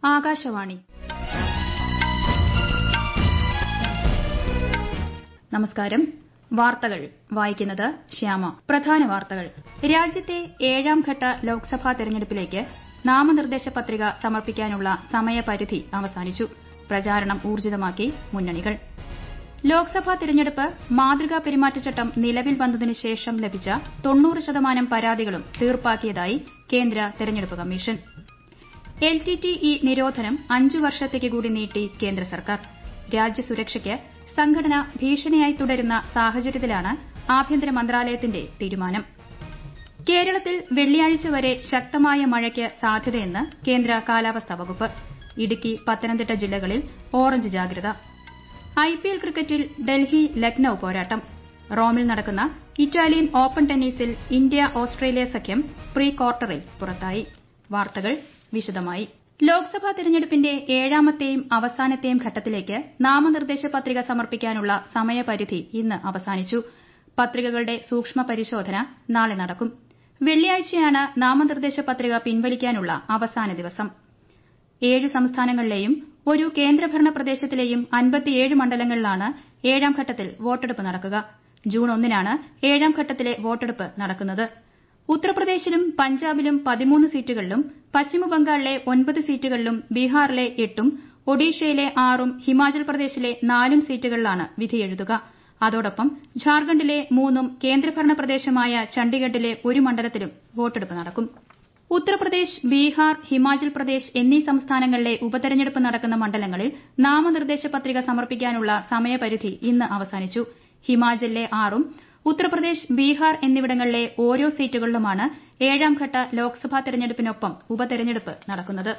ആകാശവാണി നമസ്കാരം വാർത്തകൾ വായിക്കുന്നത് ശ്യാമ പ്രധാന വാർത്തകൾ രാജ്യത്തെ ഏഴാം ഘട്ട ലോക്സഭാ തെരഞ്ഞെടുപ്പിലേക്ക് നാമനിർദ്ദേശ പത്രിക സമർപ്പിക്കാനുള്ള സമയപരിധി അവസാനിച്ചു പ്രചാരണം ഊർജിതമാക്കി മുന്നണികൾ ലോക്സഭാ തെരഞ്ഞെടുപ്പ് മാതൃകാ പെരുമാറ്റച്ചട്ടം നിലവിൽ വന്നതിന് ശേഷം ലഭിച്ച തൊണ്ണൂറ് ശതമാനം പരാതികളും തീർപ്പാക്കിയതായി കേന്ദ്ര തെരഞ്ഞെടുപ്പ് commission L T T E നിരോധനം അഞ്ചു വർഷത്തേക്ക് കൂടി നീട്ടി കേന്ദ്ര സർക്കാർ രാജ്യസുരക്ഷയ്ക്ക് സംഘടന ഭീഷണിയായി തുടരുന്ന സാഹചര്യത്തിലാണ് ആഭ്യന്തര മന്ത്രാലയത്തിന്റെ തീരുമാനം കേരളത്തിൽ വെള്ളിയാഴ്ച വരെ ശക്തമായ മഴയ്ക്ക് സാധ്യതയെന്ന് കേന്ദ്ര കാലാവസ്ഥാ വകുപ്പ് ഇടുക്കി പത്തനംതിട്ട ജില്ലകളിൽ ഓറഞ്ച് ജാഗ്രത ഐപിഎൽ ക്രിക്കറ്റിൽ ഡൽഹി ലക്നൌ പോരാട്ടം റോമിൽ നടക്കുന്ന ഇറ്റാലിയൻ ഓപ്പൺ ടെന്നീസിൽ ഇന്ത്യ ഓസ്ട്രേലിയ സഖ്യം പ്രീ ക്വാർട്ടറിൽ പുറത്തായി വാർത്തകൾ വിശദമായി ലോക്സഭാ തെരഞ്ഞെടുപ്പിന്റെ ഏഴാമത്തെയും അവസാനത്തെയും ഘട്ടത്തിലേക്ക് നാമനിർദ്ദേശ പത്രിക സമർപ്പിക്കാനുള്ള സമയപരിധി ഇന്ന് അവസാനിച്ചു പത്രികകളുടെ സൂക്ഷ്മ പരിശോധന നാളെ നടക്കും വെള്ളിയാഴ്ചയാണ് നാമനിർദ്ദേശ പത്രിക പിൻവലിക്കാനുള്ള അവസാന ദിവസം ഏഴ് സംസ്ഥാനങ്ങളിലെയും ഒരു കേന്ദ്രഭരണ പ്രദേശത്തിലെയും അൻപത്തിയേഴ് മണ്ഡലങ്ങളിലാണ് ഏഴാം ഘട്ടത്തിൽ വോട്ടെടുപ്പ് നടക്കുക ജൂൺ ഒന്നിനാണ് ഏഴാം ഘട്ടത്തിലെ വോട്ടെടുപ്പ് നടക്കുന്നത് ഉത്തർപ്രദേശിലും പഞ്ചാബിലും പതിമൂന്ന് സീറ്റുകളിലും പശ്ചിമബംഗാളിലെ ഒൻപത് സീറ്റുകളിലും ബീഹാറിലെ എട്ടും ഒഡീഷയിലെ ആറും ഹിമാചൽ പ്രദേശിലെ നാലും സീറ്റുകളിലാണ് വിധിയെഴുതുക അതോടൊപ്പം ഝാർഖണ്ഡിലെ മൂന്നും കേന്ദ്രഭരണ പ്രദേശമായ ചണ്ഡിഗഡിലെ ഒരു മണ്ഡലത്തിലും വോട്ടെടുപ്പ് നടക്കും ഉത്തർപ്രദേശ് ബീഹാർ ഹിമാചൽ പ്രദേശ് എന്നീ സംസ്ഥാനങ്ങളിലെ ഉപതെരഞ്ഞെടുപ്പ് നടക്കുന്ന മണ്ഡലങ്ങളിൽ നാമനിർദ്ദേശ പത്രിക സമർപ്പിക്കാനുള്ള സമയപരിധി ഇന്ന് അവസാനിച്ചു ഹിമാചലിലെ ആറും ഉത്തർപ്രദേശ് ബീഹാർ എന്നിവിടങ്ങളിലെ ഓരോ സീറ്റുകളിലുമാണ് ഏഴാം ഘട്ട ലോക്സഭാ തെരഞ്ഞെടുപ്പിനൊപ്പം ഉപതെരഞ്ഞെടുപ്പ് നടക്കുന്നത്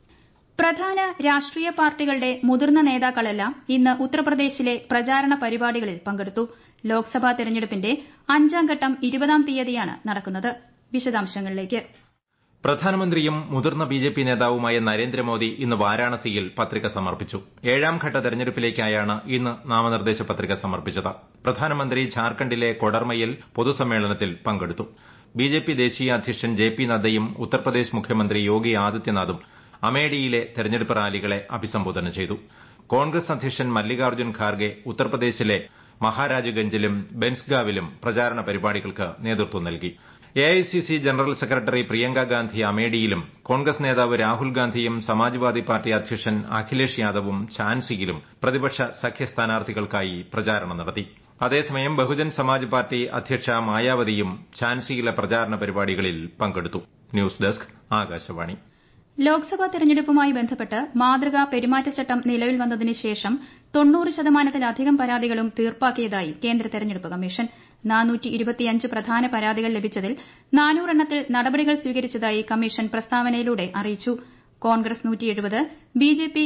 പ്രധാന രാഷ്ട്രീയ പാർട്ടികളുടെ മുതിർന്ന നേതാക്കളെല്ലാം ഇന്ന് ഉത്തർപ്രദേശിലെ പ്രചാരണ പരിപാടികളിൽ പങ്കെടുത്തു ലോക്സഭാ തെരഞ്ഞെടുപ്പിന്റെ അഞ്ചാം ഘട്ടം ഇരുപതാം തീയതിയാണ് നടക്കുന്നത് വിശദാംശങ്ങളിലേക്ക് പ്രധാനമന്ത്രിയും മുതിർന്ന ബിജെപി നേതാവുമായ നരേന്ദ്രമോദി ഇന്ന് വാരാണസിയിൽ പത്രിക സമർപ്പിച്ചു ഏഴാം ഘട്ട തെരഞ്ഞെടുപ്പിലേക്കായാണ് ഇന്ന് നാമനിർദ്ദേശ പത്രിക സമർപ്പിച്ചത് പ്രധാനമന്ത്രി ഝാർഖണ്ഡിലെ കൊഡർമയിൽ പൊതുസമ്മേളനത്തിൽ പങ്കെടുത്തു ബിജെപി ദേശീയ അധ്യക്ഷൻ ജെ പി നദ്ദയും ഉത്തർപ്രദേശ് മുഖ്യമന്ത്രി യോഗി ആദിത്യനാഥും അമേഠിയിലെ തെരഞ്ഞെടുപ്പ് റാലികളെ അഭിസംബോധന ചെയ്തു കോൺഗ്രസ് അധ്യക്ഷൻ മല്ലികാർജ്ജുൻ ഖാർഗെ ഉത്തർപ്രദേശിലെ മഹാരാജ്ഗഞ്ചിലും ബെൻസ്ഗാവിലും പ്രചാരണ പരിപാടികൾക്ക് നേതൃത്വം നൽകി AICC general secretary Priyanka Gandhi അമേഠിയിലും കോൺഗ്രസ് നേതാവ് രാഹുൽ ഗാന്ധിയും സമാജ്വാദി പാർട്ടി അധ്യക്ഷൻ അഖിലേഷ് യാദവും ഝാൻസിയിലും പ്രതിപക്ഷ സഖ്യ സ്ഥാനാർത്ഥികൾക്കായി പ്രചാരണം നടത്തി അതേസമയം ബഹുജൻ സമാജ് പാർട്ടി അധ്യക്ഷ മായാവതിയും ഝാൻസിയിലെ പ്രചാരണ പരിപാടികളിൽ പങ്കെടുത്തു ന്യൂസ് ഡെസ്ക് ആകാശവാണി ലോക്സഭാ തെരഞ്ഞെടുപ്പുമായി ബന്ധപ്പെട്ട് മാതൃകാ പെരുമാറ്റച്ചട്ടം നിലവിൽ വന്നതിന് ശേഷം തൊണ്ണൂറ് ശതമാനത്തിലധികം പരാതികളും തീർപ്പാക്കിയതായി കേന്ദ്ര തെരഞ്ഞെടുപ്പ് കമ്മീഷൻ പ്രധാന പരാതികൾ ലഭിച്ചതിൽ നാനൂറെണ്ണത്തിൽ നടപടികൾ സ്വീകരിച്ചതായി കമ്മീഷൻ പ്രസ്താവനയിലൂടെ അറിയിച്ചു കോൺഗ്രസ് ബിജെപി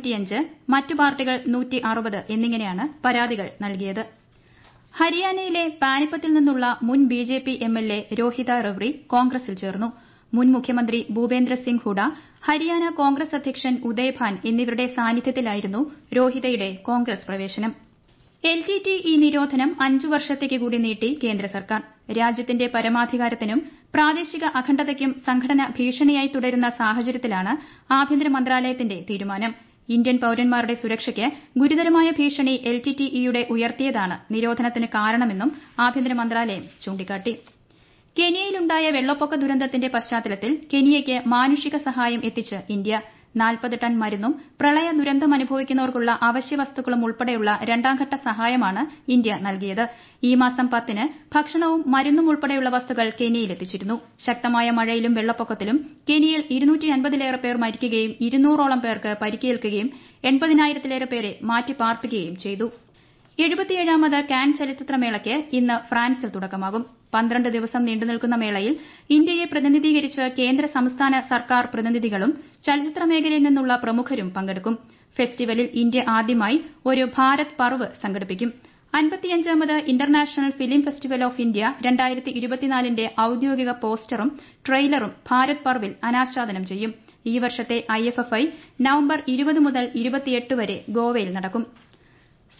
മറ്റു പാർട്ടികൾ എന്നിങ്ങനെയാണ് പരാതികൾ നൽകിയത് ഹരിയാനയിലെ പാനിപ്പത്തിൽ നിന്നുള്ള മുൻ ബിജെപി എംഎൽഎ രോഹിത റെവ്റി കോൺഗ്രസിൽ ചേർന്നു മുൻ മുഖ്യമന്ത്രി ഭൂപേന്ദ്ര സിംഗ് ഹുഡ ഹരിയാന കോൺഗ്രസ് അധ്യക്ഷൻ ഉദയഭാൻ എന്നിവരുടെ സാന്നിധ്യത്തിലായിരുന്നു രോഹിതയുടെ കോൺഗ്രസ് പ്രവേശനം എൽ ടി ടി ഇ നിരോധനം അഞ്ചു വർഷത്തേക്ക് കൂടി നീട്ടി കേന്ദ്ര സർക്കാർ രാജ്യത്തിന്റെ പരമാധികാരത്തിനും പ്രാദേശിക അഖണ്ഡതയ്ക്കും സംഘടന ഭീഷണിയായി തുടരുന്ന സാഹചര്യത്തിലാണ് ആഭ്യന്തര മന്ത്രാലയത്തിന്റെ തീരുമാനം ഇന്ത്യൻ പൌരന്മാരുടെ സുരക്ഷയ്ക്ക് ഗുരുതരമായ ഭീഷണി എൽ ടി ടി ഇയുടെ ഉയർത്തിയതാണ് നിരോധനത്തിന് കാരണമെന്നും ആഭ്യന്തര മന്ത്രാലയം ചൂണ്ടിക്കാട്ടി കെനിയയിലുണ്ടായ വെള്ളപ്പൊക്ക ദുരന്തത്തിന്റെ പശ്ചാത്തലത്തിൽ കെനിയയ്ക്ക് മാനുഷിക സഹായം എത്തിച്ച് ഇന്ത്യ നാൽപ്പത് ടൺ മരുന്നും പ്രളയ ദുരന്തമനുഭവിക്കുന്നവർക്കുള്ള അവശ്യ വസ്തുക്കളും ഉൾപ്പെടെയുള്ള രണ്ടാംഘട്ട സഹായമാണ് ഇന്ത്യ നൽകിയത് ഈ മാസം പത്തിന് ഭക്ഷണവും മരുന്നും ഉൾപ്പെടെയുള്ള വസ്തുക്കൾ കെനിയയിൽ എത്തിച്ചിരുന്നു ശക്തമായ മഴയിലും വെള്ളപ്പൊക്കത്തിലും കെനിയയിൽ ഇരുന്നൂറ്റിയൻപതിലേറെ പേർ മരിക്കുകയും ഇരുന്നൂറോളം പേർക്ക് പരിക്കേൽക്കുകയും എൺപതിനായിരത്തിലേറെ പേരെ മാറ്റിപ്പാർപ്പിക്കുകയും ചെയ്തു എഴുപത്തിയേഴാമത് കാൻ ചലച്ചിത്രമേളയ്ക്ക് ഇന്ന് ഫ്രാൻസിൽ തുടക്കമാകും പന്ത്രണ്ട് ദിവസം നീണ്ടുനിൽക്കുന്ന മേളയിൽ ഇന്ത്യയെ പ്രതിനിധീകരിച്ച് കേന്ദ്ര സംസ്ഥാന സർക്കാർ പ്രതിനിധികളും ചലച്ചിത്ര മേഖലയിൽ നിന്നുള്ള പ്രമുഖരും പങ്കെടുക്കും ഫെസ്റ്റിവലിൽ ഇന്ത്യ ആദ്യമായി ഒരു ഭാരത് പർവ് സംഘടിപ്പിക്കും അൻപത്തിയഞ്ചാമത് international film festival of India രണ്ടായിരത്തി ഇരുപത്തിനാലിന്റെ ഔദ്യോഗിക പോസ്റ്ററും ട്രെയിലറും ഭാരത് പർവിൽ അനാച്ഛാദനം ചെയ്യും ഈ വർഷത്തെ ഐഎഫ്എഫ്ഐ നവംബർ ഇരുപത് മുതൽ ഇരുപത്തിയെട്ട് വരെ ഗോവയിൽ നടക്കും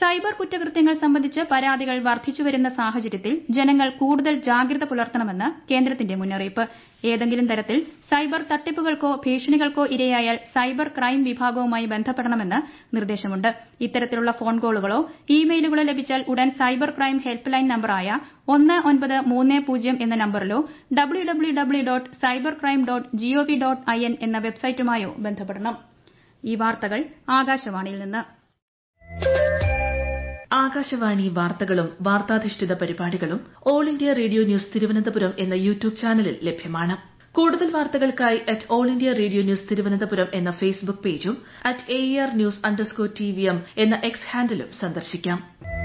സൈബർ കുറ്റകൃത്യങ്ങൾ സംബന്ധിച്ച് പരാതികൾ വർദ്ധിച്ചുവരുന്ന സാഹചര്യത്തിൽ ജനങ്ങൾ കൂടുതൽ ജാഗ്രത പുലർത്തണമെന്ന് കേന്ദ്രത്തിന്റെ മുന്നറിയിപ്പ് ഏതെങ്കിലും തരത്തിൽ സൈബർ തട്ടിപ്പുകൾക്കോ ഭീഷണികൾക്കോ ഇരയായാൽ സൈബർ ക്രൈം വിഭാഗവുമായി ബന്ധപ്പെടണമെന്ന് നിർദ്ദേശമുണ്ട് ഇത്തരത്തിലുള്ള ഫോൺ കോളുകളോ ഇ മെയിലുകളോ ലഭിച്ചാൽ ഉടൻ സൈബർ ക്രൈം ഹെൽപ്പ് ലൈൻ നമ്പറായ ഒന്ന് ഒൻപത് മൂന്ന് പൂജ്യം എന്ന നമ്പറിലോ W W W dot cyber crime dot G O V dot I N എന്ന വെബ്സൈറ്റുമായോ ബന്ധപ്പെടണം ഈ വാർത്തകൾ ആകാശവാണിയിൽ നിന്ന് ആകാശവാണി വാർത്തകളും വാർത്താധിഷ്ഠിത പരിപാടികളും All India Radio news Thiruvananthapuram എന്ന യൂട്യൂബ് ചാനലിൽ ലഭ്യമാണ് കൂടുതൽ വാർത്തകൾക്കായി at All India Radio news Thiruvananthapuram എന്ന ഫേസ്ബുക്ക് പേജും at A R news underscore T V M എന്ന എക്സ് ഹാൻഡിലും സന്ദർശിക്കാം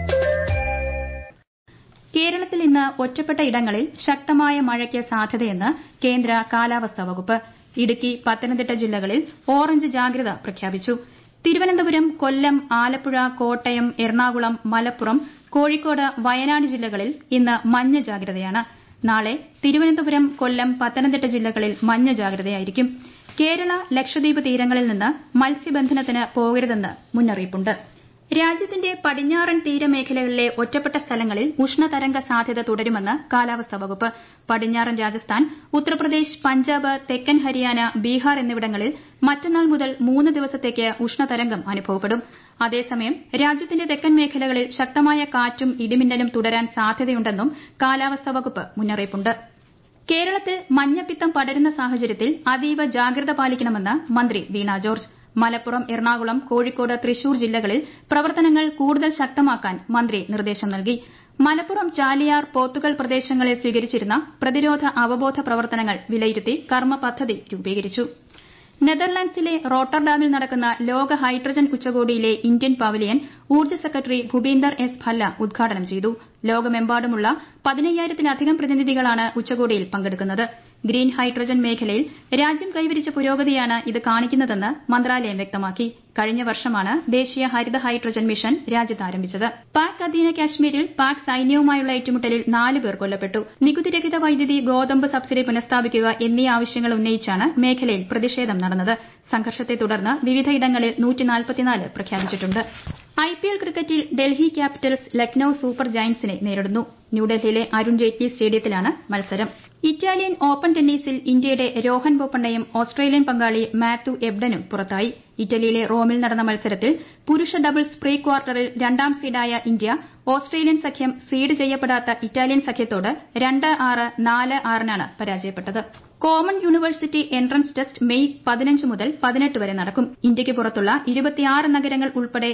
കേരളത്തിൽ ഇന്ന് ഒറ്റപ്പെട്ട ഇടങ്ങളിൽ ശക്തമായ മഴയ്ക്ക് സാധ്യതയെന്ന് കേന്ദ്ര കാലാവസ്ഥാ വകുപ്പ് ഇടുക്കി പത്തനംതിട്ട ജില്ലകളിൽ ഓറഞ്ച് ജാഗ്രത പ്രഖ്യാപിച്ചു തിരുവനന്തപുരം കൊല്ലം ആലപ്പുഴ കോട്ടയം എറണാകുളം മലപ്പുറം കോഴിക്കോട് വയനാട് ജില്ലകളിൽ ഇന്ന് മഞ്ഞ ജാഗ്രതയാണ് നാളെ തിരുവനന്തപുരം കൊല്ലം പത്തനംതിട്ട ജില്ലകളിൽ മഞ്ഞ ജാഗ്രതയായിരിക്കും കേരള ലക്ഷദ്വീപ് തീരങ്ങളിൽ നിന്ന് മത്സ്യബന്ധനത്തിന് പോകരുതെന്ന് മുന്നറിയിപ്പുണ്ട് രാജ്യത്തിന്റെ പടിഞ്ഞാറൻ തീരമേഖലകളിലെ ഒറ്റപ്പെട്ട സ്ഥലങ്ങളിൽ ഉഷ്ണതരംഗ സാധ്യത തുടരുമെന്ന് കാലാവസ്ഥാ വകുപ്പ് പടിഞ്ഞാറൻ രാജസ്ഥാൻ ഉത്തർപ്രദേശ് പഞ്ചാബ് തെക്കൻ ഹരിയാന ബീഹാർ എന്നിവിടങ്ങളിൽ മറ്റന്നാൾ മുതൽ മൂന്ന് ദിവസത്തേക്ക് ഉഷ്ണതരംഗം അനുഭവപ്പെടും അതേസമയം രാജ്യത്തിന്റെ തെക്കൻ മേഖലകളിൽ ശക്തമായ കാറ്റും ഇടിമിന്നലും തുടരാൻ സാധ്യതയുണ്ടെന്നും കാലാവസ്ഥാ വകുപ്പ് മുന്നറിയിപ്പുണ്ട് കേരളത്തിൽ മഞ്ഞപ്പിത്തം പടരുന്ന സാഹചര്യത്തിൽ അതീവ ജാഗ്രത പാലിക്കണമെന്ന് മന്ത്രി വീണ ജോർജ് മലപ്പുറം എറണാകുളം കോഴിക്കോട് തൃശൂർ ജില്ലകളിൽ പ്രവർത്തനങ്ങൾ കൂടുതൽ ശക്തമാക്കാൻ മന്ത്രി നിർദ്ദേശം നൽകി മലപ്പുറം ചാലിയാർ പോത്തുകൽ പ്രദേശങ്ങളിൽ സ്വീകരിച്ചിരുന്ന പ്രതിരോധ അവബോധ പ്രവർത്തനങ്ങൾ വിലയിരുത്തി കർമ്മ പദ്ധതി രൂപീകരിച്ചു നെതർലാൻഡ്സിലെ റോട്ടർഡാമിൽ നടക്കുന്ന ലോക ഹൈഡ്രജൻ ഉച്ചകോടിയിലെ ഇന്ത്യൻ പവലിയൻ ഊർജ്ജ സെക്രട്ടറി ഭൂപീന്ദർ എസ് ഭല്ല ഉദ്ഘാടനം ചെയ്തു ലോകമെമ്പാടുമുള്ള പതിനയ്യായിരത്തിലധികം പ്രതിനിധികളാണ് ഉച്ചകോടിയിൽ പങ്കെടുക്കുന്നത് ഗ്രീൻ ഹൈഡ്രജൻ മേഖലയിൽ രാജ്യം കൈവരിച്ച പുരോഗതിയാണ് ഇത് കാണിക്കുന്നതെന്ന് മന്ത്രാലയം വ്യക്തമാക്കി കഴിഞ്ഞ വർഷമാണ് ദേശീയ ഹരിത ഹൈഡ്രജൻ മിഷൻ രാജ്യത്ത് ആരംഭിച്ചത് പാക് അധീന കാശ്മീരിൽ പാക് സൈന്യവുമായുള്ള ഏറ്റുമുട്ടലിൽ നാല് പേർ കൊല്ലപ്പെട്ടു നികുതിരഹിത വൈദ്യുതി ഗോതമ്പ് സബ്സിഡി പുനഃസ്ഥാപിക്കുക എന്നീ ആവശ്യങ്ങൾ ഉന്നയിച്ചാണ് മേഖലയിൽ പ്രതിഷേധം നടന്നത് സംഘർഷത്തെ തുടർന്ന് വിവിധയിടങ്ങളിൽ പ്രഖ്യാപിച്ചിട്ടുണ്ട് ഐപിഎൽ ക്രിക്കറ്റിൽ ഡൽഹി ക്യാപിറ്റൽസ് ലക്നൌ സൂപ്പർ ജയന്റ്സിനെ നേരിടുന്നു ന്യൂഡൽഹിയിലെ അരുൺ ജെയ്റ്റ്ലി സ്റ്റേഡിയത്തിലാണ് മത്സരം ഇറ്റാലിയൻ ഓപ്പൺ ടെന്നീസിൽ ഇന്ത്യയുടെ രോഹൻ ബൊപ്പണ്ണയും ഓസ്ട്രേലിയൻ പങ്കാളി മാത്യു എബ്ഡനും പുറത്തായി ഇറ്റലിയിലെ റോമിൽ നടന്ന മത്സരത്തിൽ പുരുഷ ഡബിൾസ് പ്രീ ക്വാർട്ടറിൽ രണ്ടാം സീഡായ ഇന്ത്യ ഓസ്ട്രേലിയൻ സഖ്യം സീഡ് ചെയ്യപ്പെടാത്ത ഇറ്റാലിയൻ സഖ്യത്തോട് രണ്ട് ആറ് നാല് ആറിനാണ് പരാജയപ്പെട്ടത് Common University Entrance Test May പതിനഞ്ച് മുതൽ പതിനെട്ട് വരെ നടക്കും ഇന്ത്യയ്ക്ക് പുറത്തുള്ള ഇരുപത്തിയാറ് നഗരങ്ങൾ ഉൾപ്പെടെ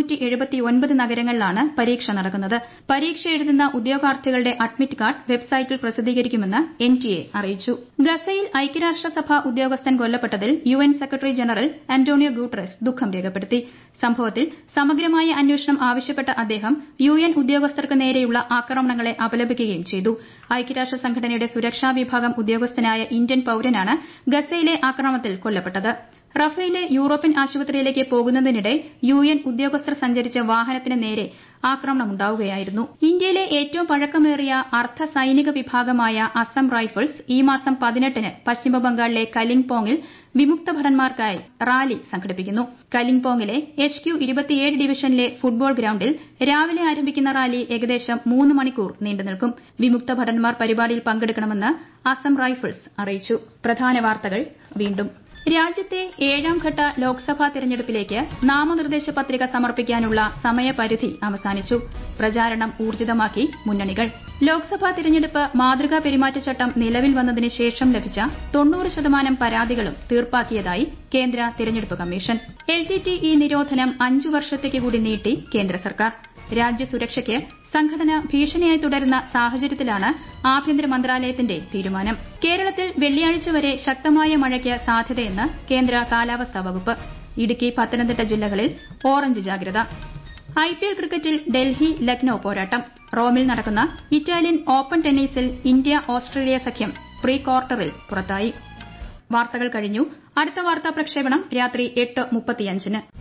നഗരങ്ങളിലാണ് പരീക്ഷ നടക്കുന്നത് പരീക്ഷ എഴുതുന്ന ഉദ്യോഗാർത്ഥികളുടെ അഡ്മിറ്റ് കാർഡ് വെബ്സൈറ്റിൽ പ്രസിദ്ധീകരിക്കുമെന്ന് എൻടിഎ അറിയിച്ചു ഗസയിൽ ഐക്യരാഷ്ട്രസഭ ഉദ്യോഗസ്ഥൻ കൊല്ലപ്പെട്ടതിൽ UN secretary general Antonio Guterres ദുഃഖം രേഖപ്പെടുത്തി സംഭവത്തിൽ സമഗ്രമായ അന്വേഷണം ആവശ്യപ്പെട്ട അദ്ദേഹം യുഎൻ ഉദ്യോഗസ്ഥർക്ക് നേരെയുള്ള ആക്രമണങ്ങളെ അപലപിക്കുകയും ചെയ്തു ഐക്യരാഷ്ട്ര സംഘടനയുടെ സുരക്ഷാ വിഭാഗം ഉദ്യോഗസ്ഥനായ ഇന്ത്യൻ പൌരനാണ് ഗസയിലെ ആക്രമണത്തിൽ കൊല്ലപ്പെട്ടത് റഫേലെ യൂറോപ്യൻ ആശുപത്രിയിലേക്ക് പോകുന്നതിനിടെ യുഎൻ ഉദ്യോഗസ്ഥർ സഞ്ചരിച്ച വാഹനത്തിന് നേരെ ആക്രമണമുണ്ടാവുകയായിരുന്നു ഇന്ത്യയിലെ ഏറ്റവും പഴക്കമേറിയ അർദ്ധ സൈനിക വിഭാഗമായ അസം റൈഫിൾസ് ഈ മാസം പതിനെട്ടിന് പശ്ചിമബംഗാളിലെ കലിംപോങ്ങിൽ വിമുക്ത ഭടന്മാർക്കായി റാലി സംഘടിപ്പിക്കുന്നു കലിംപോങ്ങിലെ എച്ച് ക്യു ഇരുപത്തിയേഴ് ഡിവിഷനിലെ ഫുട്ബോൾ ഗ്രൌണ്ടിൽ രാവിലെ ആരംഭിക്കുന്ന റാലി ഏകദേശം മൂന്ന് മണിക്കൂർ നീണ്ടുനിൽക്കും വിമുക്ത ഭടന്മാർ പരിപാടിയിൽ പങ്കെടുക്കണമെന്ന് അസം റൈഫിൾസ് അറിയിച്ചു പ്രധാന വാർത്തകൾ വീണ്ടും രാജ്യത്തെ ഏഴാംഘട്ട ലോക്സഭാ തെരഞ്ഞെടുപ്പിലേക്ക് നാമനിർദ്ദേശ പത്രിക സമർപ്പിക്കാനുള്ള സമയപരിധി അവസാനിച്ചു പ്രചാരണം ഊർജിതമാക്കി മുന്നണികൾ ലോക്സഭാ തിരഞ്ഞെടുപ്പ് മാതൃകാ പെരുമാറ്റച്ചട്ടം നിലവിൽ വന്നതിന് ശേഷം ലഭിച്ച തൊണ്ണൂറ് ശതമാനം പരാതികളും തീർപ്പാക്കിയതായി കേന്ദ്ര തിരഞ്ഞെടുപ്പ് കമ്മീഷൻ എൽടിടിഇ നിരോധനം അഞ്ചു വർഷത്തേക്ക് കൂടി നീട്ടി കേന്ദ്ര സർക്കാർ രാജ്യസുരക്ഷയ്ക്ക് സംഘടന ഭീഷണിയായി തുടരുന്ന സാഹചര്യത്തിലാണ് ആഭ്യന്തര മന്ത്രാലയത്തിന്റെ തീരുമാനം കേരളത്തിൽ വെള്ളിയാഴ്ച വരെ ശക്തമായ മഴയ്ക്ക് സാധ്യതയെന്ന് കേന്ദ്ര കാലാവസ്ഥാ വകുപ്പ് ഇടുക്കി പത്തനംതിട്ട ജില്ലകളിൽ ഓറഞ്ച് ജാഗ്രത ഐപിഎൽ ക്രിക്കറ്റിൽ ഡൽഹി ലക്നൌ പോരാട്ടം റോമിൽ നടക്കുന്ന ഇറ്റാലിയൻ ഓപ്പൺ ടെന്നീസിൽ ഇന്ത്യ ഓസ്ട്രേലിയ സഖ്യം പ്രീ ക്വാർട്ടറിൽ പുറത്തായി വാർത്തകൾ കഴിഞ്ഞു അടുത്ത വാർത്താ പ്രക്ഷേപണം രാത്രി എട്ട് മുപ്പത്തിയഞ്ചിന്